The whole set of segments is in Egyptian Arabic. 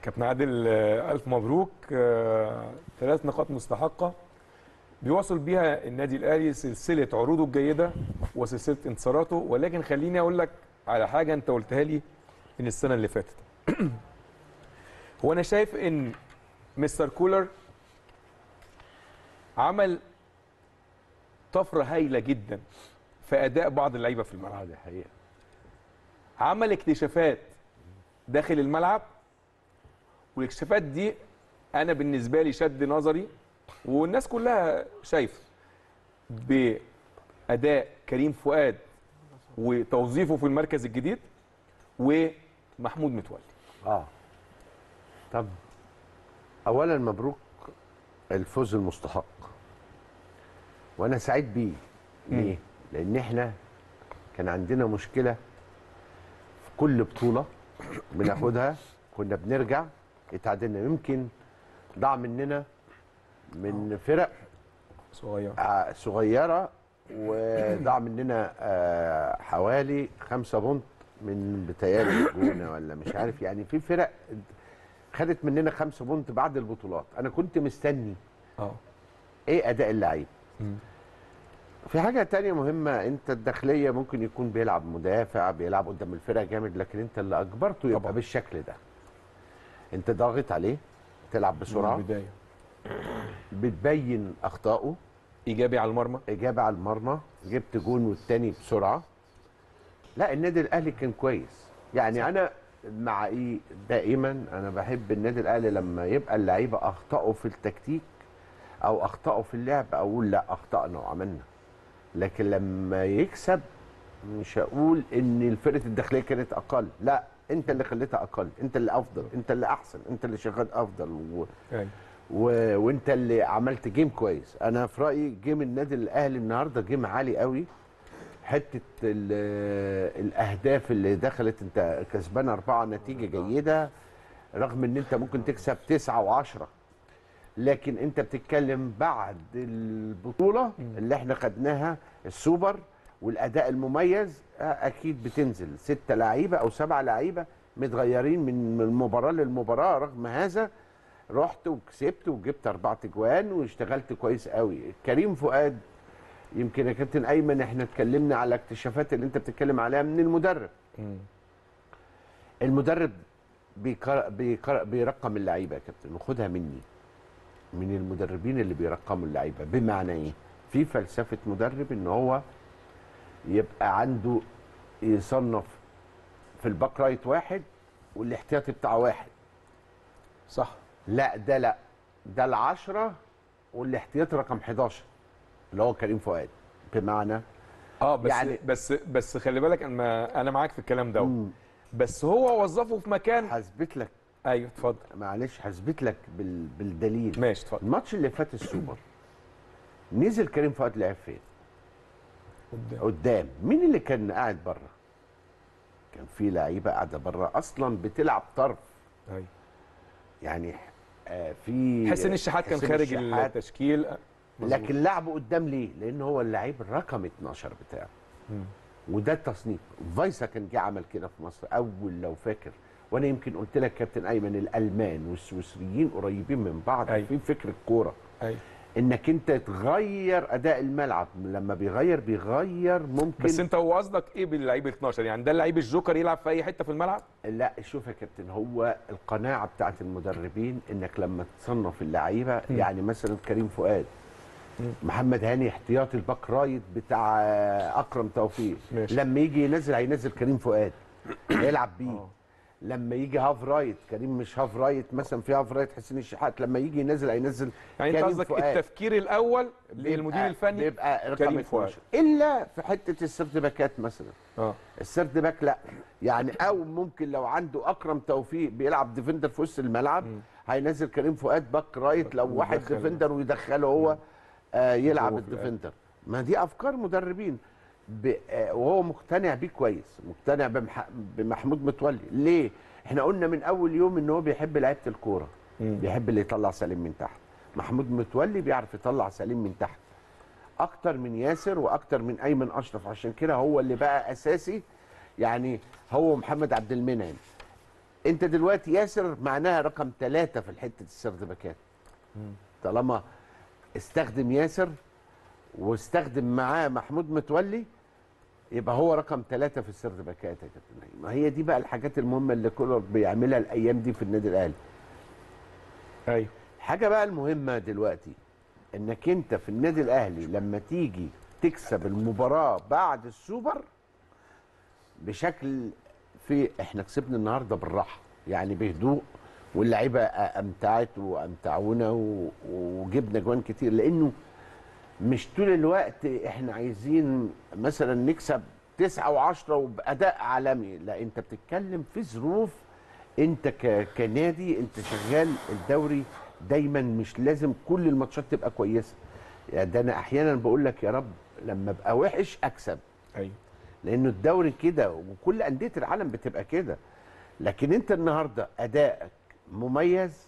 كابتن عادل آه، الف مبروك آه، ثلاث نقاط مستحقه بيواصل بيها النادي الاهلي سلسله عروضه الجيده وسلسله انتصاراته ولكن خليني اقول لك على حاجه انت قلتها لي من السنه اللي فاتت هو انا شايف ان مستر كولر عمل طفره هايله جدا في اداء بعض اللعيبه في الملعب اه دي حقيقه عمل اكتشافات داخل الملعب والاكتشافات دي انا بالنسبه لي شد نظري والناس كلها شايفه باداء كريم فؤاد وتوظيفه في المركز الجديد ومحمود متولي اه طب اولا مبروك الفوز المستحق وانا سعيد بيه ليه لان احنا كان عندنا مشكله في كل بطوله بناخدها كنا بنرجع اتعادلنا يمكن ضاع مننا من فرق صغير آه، صغيره وضاع مننا آه، حوالي خمسة بونت من بتيالي الجونه ولا مش عارف يعني في فرق خدت مننا خمسة بونت بعد البطولات انا كنت مستني اه ايه اداء اللعيب مم. في حاجه تانية مهمه انت الداخليه ممكن يكون بيلعب مدافع بيلعب قدام الفرقه جامد لكن انت اللي اجبرته يبقى طبعا. بالشكل ده انت ضاغط عليه تلعب من بسرعه البدايه بتبين اخطائه ايجابي على المرمى اجابه على المرمى جبت جون والتاني بسرعه لا النادي الاهلي كان كويس يعني صح. انا مع ايه دائما انا بحب النادي الاهلي لما يبقى اللعيبه اخطاوا في التكتيك او اخطاوا في اللعب اقول لا اخطانا وعملنا لكن لما يكسب مش هقول ان فرقه الداخليه كانت اقل لا انت اللي خليتها اقل انت اللي افضل انت اللي احسن انت اللي شغال افضل و... ايوه و... وانت اللي عملت جيم كويس انا في رايي جيم النادي الاهلي النهارده جيم عالي قوي حته ال... الاهداف اللي دخلت انت كسبان اربعه نتيجه جيده رغم ان انت ممكن تكسب تسعه وعشره لكن انت بتتكلم بعد البطوله اللي احنا خدناها السوبر والاداء المميز آه، اكيد بتنزل ستة لعيبه او سبعة لعيبه متغيرين من من مباراه للمباراه رغم هذا رحت وكسبت وجبت اربع تجوان واشتغلت كويس قوي كريم فؤاد يمكن يا كابتن ايمن احنا اتكلمنا على الاكتشافات اللي انت بتتكلم عليها من المدرب مم. المدرب بيكر... بيكر... بيرقم اللعيبه يا كابتن وخدها مني من المدربين اللي بيرقموا اللعيبه بمعنى ايه في فلسفه مدرب ان هو يبقى عنده يصنف في الباك رايت واحد والاحتياطي بتاعه واحد صح لا ده لا ده العشرة والاحتياطي رقم 11 اللي هو كريم فؤاد بمعنى اه بس يعني- يعني بس بس خلي بالك انا انا معاك في الكلام ده مم. بس هو وظفه في مكان هثبت لك ايوه اتفضل معلش هثبت لك بال... بالدليل ماشي اتفضل الماتش اللي فات السوبر نزل كريم فؤاد لعب فين؟ قدام قدام مين اللي كان قاعد بره؟ كان في لعيبه قاعده بره اصلا بتلعب طرف ايوه يعني آه في حسين الشحات كان حسين خارج الشحات. التشكيل مظبوط. لكن لعبه قدام ليه؟ لان هو اللعيب الرقم 12 بتاعه مم. وده التصنيف فايسا كان جه عمل كده في مصر اول لو فاكر وانا يمكن قلت لك كابتن ايمن الالمان والسويسريين قريبين من بعض أيوة. في فكر الكوره ايوه انك انت تغير اداء الملعب لما بيغير بيغير ممكن بس انت هو قصدك ايه باللعيب ال 12 يعني ده اللعيب الجوكر يلعب في اي حته في الملعب لا شوف يا كابتن هو القناعه بتاعت المدربين انك لما تصنف اللعيبه يعني مثلا كريم فؤاد محمد هاني احتياطي الباك رايت بتاع اكرم توفيق ماشي. لما يجي ينزل هينزل كريم فؤاد يلعب بيه آه. لما يجي هاف رايت كريم مش هاف رايت مثلا في هاف رايت حسين الشحات لما يجي ينزل هينزل يعني انت كريم قصدك فؤاد. التفكير الاول للمدير بيبقى- الفني بيبقى رقم كريم فؤاد 12 الا في حته السيرت باكات مثلا اه السيرت باك لا يعني او ممكن لو عنده اكرم توفيق بيلعب ديفندر في وسط الملعب هينزل كريم فؤاد باك رايت لو واحد ويدخل. ديفندر ويدخله هو آه يلعب هو في الآخر. الديفندر ما دي افكار مدربين ب... آه وهو مقتنع بيه كويس مقتنع بمح... بمحمود متولي ليه احنا قلنا من اول يوم ان هو بيحب لعيبه الكوره بيحب اللي يطلع سليم من تحت محمود متولي بيعرف يطلع سليم من تحت اكتر من ياسر واكتر من ايمن اشرف عشان كده هو اللي بقى اساسي يعني هو محمد عبد المنعم انت دلوقتي ياسر معناها رقم ثلاثة في حته السرد باكات طالما استخدم ياسر واستخدم معاه محمود متولي يبقى هو رقم ثلاثة في السرد باكات يا كابتن نايم ما هي دي بقى الحاجات المهمة اللي كولر بيعملها الأيام دي في النادي الأهلي ايوه حاجة بقى المهمة دلوقتي انك انت في النادي الاهلي لما تيجي تكسب المباراة بعد السوبر بشكل في احنا كسبنا النهاردة بالراحة يعني بهدوء واللعيبة امتعت وامتعونا و- وجبنا جوان كتير لانه مش طول الوقت احنا عايزين مثلا نكسب تسعة وعشرة وبأداء عالمي لا انت بتتكلم في ظروف انت ك... كنادي انت شغال الدوري دايما مش لازم كل الماتشات تبقى كويسه يعني ده انا احيانا بقول لك يا رب لما ابقى وحش اكسب ايوه لانه الدوري كده وكل انديه العالم بتبقى كده لكن انت النهارده ادائك مميز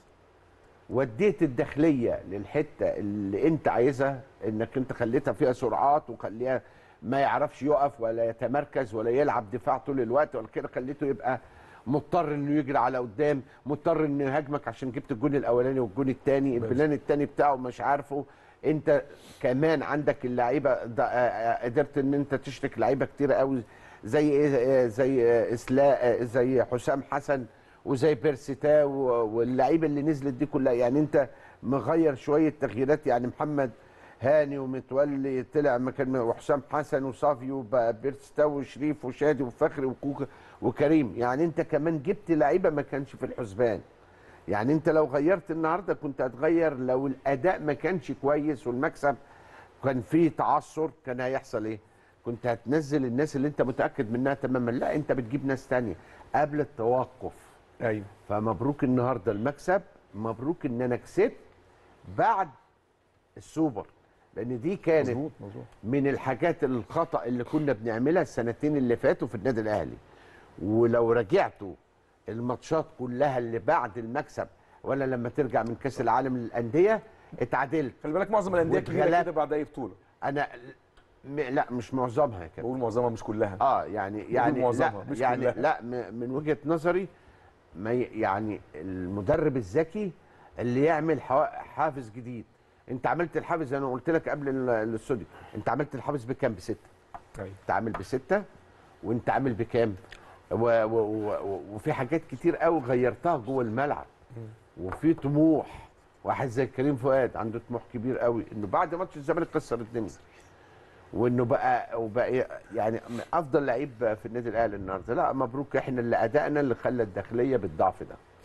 وديت الداخليه للحته اللي انت عايزها انك انت خليتها فيها سرعات وخليها ما يعرفش يقف ولا يتمركز ولا يلعب دفاع طول الوقت ولا كده خليته يبقى مضطر انه يجري على قدام مضطر انه يهاجمك عشان جبت الجون الاولاني والجون الثاني البلان الثاني بتاعه مش عارفه انت كمان عندك اللعيبه ده- آه، آه، قدرت ان انت تشرك لعيبه كتير قوي زي ايه آه، زي آه، اسلاء آه، زي حسام حسن وزي بيرسيتا و- واللعيبه اللي نزلت دي كلها يعني انت مغير شويه تغييرات يعني محمد هاني ومتولي طلع مكان وحسام حسن وصافيو بقى بيرسيتا وشريف وشادي وفخري وكوكا وكريم يعني انت كمان جبت لعيبه ما كانش في الحسبان يعني انت لو غيرت النهارده كنت هتغير لو الاداء ما كانش كويس والمكسب كان فيه تعثر كان هيحصل ايه؟ كنت هتنزل الناس اللي انت متاكد منها تماما لا انت بتجيب ناس تانية قبل التوقف ايوه فمبروك النهارده المكسب مبروك ان انا كسبت بعد السوبر لان دي كانت مظبوط مظبوط من الحاجات الخطا اللي كنا بنعملها السنتين اللي فاتوا في النادي الاهلي ولو رجعتوا الماتشات كلها اللي بعد المكسب ولا لما ترجع من كاس العالم للانديه اتعادلت خلي بالك معظم الانديه الكبيره واتغلبت. كده بعد اي بطوله انا م... لا مش معظمها يا كابتن بقول معظمها مش كلها اه يعني يعني معظمها، لا مش يعني كلها. لا م- من وجهه نظري ما ي- يعني المدرب الذكي اللي يعمل حوا- حافز جديد انت عملت الحافز انا قلت لك قبل ال- الاستوديو انت عملت الحافز بكام بسته ايوه انت عامل بسته وانت عامل بكام و و و و وفي حاجات كتير قوي غيرتها جوه الملعب وفي طموح واحد زي كريم فؤاد عنده طموح كبير قوي انه بعد ماتش الزمالك كسر الدنيا وانه بقى وبقى يعني افضل لعيب في النادي الاهلي النهارده لا مبروك احنا اللي ادائنا اللي خلى الداخليه بالضعف ده